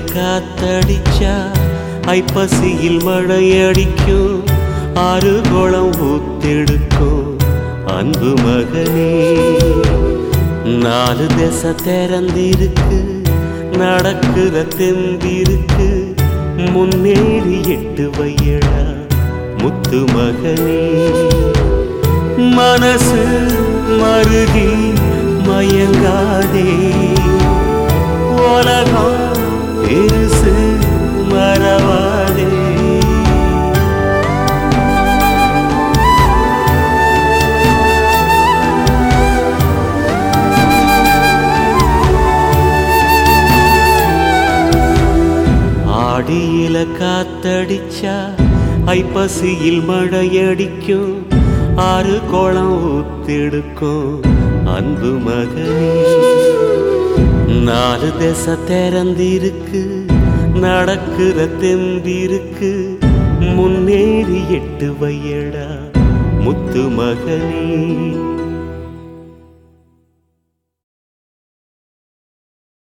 காத்தடிச்சா ஐப்பசியில் மழை அடிக்கும் ஆறு குளம் ஊத்தெடுக்கும் அன்பு மகனே நாலு திசை திறந்திருக்கு நடக்குற தெம்பிருக்கு முன்னேறி எட்டு வையடா முத்து மகனே மனசு மருகி மயங்காதே உலகம் பெருசு மறவாதே ஆடியில காத்தடிச்சா ஐப்பசியில் மழையடிக்கும் ஆறு குளம் ஊத்தெடுக்கும் அன்பு மகனே நாலு திசை திறந்திருக்கு நடக்கிற தெம்பிருக்கு முன்னேறி எட்டு வையடா முத்து மகனே